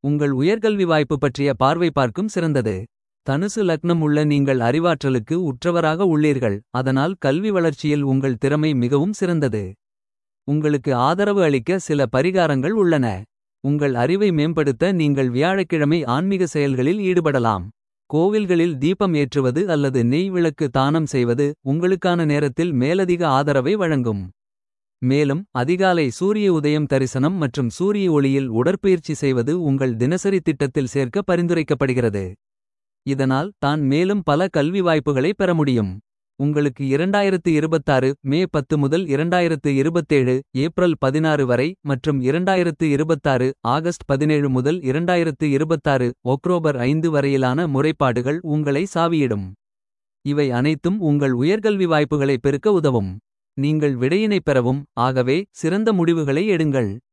உங்கள் உயர்கல்வி வாய்ப்பு பற்றிய பார்வை பார்க்கும் சிறந்தது. தனுசு லக்னம் உள்ள நீங்கள் அறிவாற்றலுக்கு உற்றவராக உள்ளீர்கள். அதனால் கல்வி வளர்ச்சியில் உங்கள் திறமை மிகவும் சிறந்தது. உங்களுக்கு ஆதரவு அளிக்க சில பரிகாரங்கள் உள்ளன. உங்கள் அறிவை மேம்படுத்த நீங்கள் வியாழக்கிழமை ஆன்மீக செயல்களில் ஈடுபடலாம். கோவில்களில் தீபம் ஏற்றுவது அல்லது நெய் விளக்கு தானம் செய்வது. உங்களுக்கான நேரத்தில் மேலதிக ஆதரவை வழங்கும். மேலும் அதிகாலை சூரிய உதயம் தரிசனம் மற்றும் சூரிய ஒளியில் உடற்பயிற்சி செய்வது உங்கள் தினசரி திட்டத்தில் சேர்க்க பரிந்துரைக்கப்படுகிறது. இதனால் தான் மேலும் பல கல்வி வாய்ப்புகளை பெற முடியும். உங்களுக்கு 2026 மே 10 முதல் 2027 ஏப்ரல் 16 வரை மற்றும் 2026 ஆகஸ்ட் 17 முதல் 2026 ஒக்டோபர் 5 வரையிலான முறைப்பாடுகள் உங்களை சாவியிடும். இவை அனைத்தும் உங்கள் உயர்கல்வி வாய்ப்புகளை பெருக்க உதவும். நீங்கள் விடையினை பெறவும் ஆகவே சிறந்த முடிவுகளை எடுங்கள்.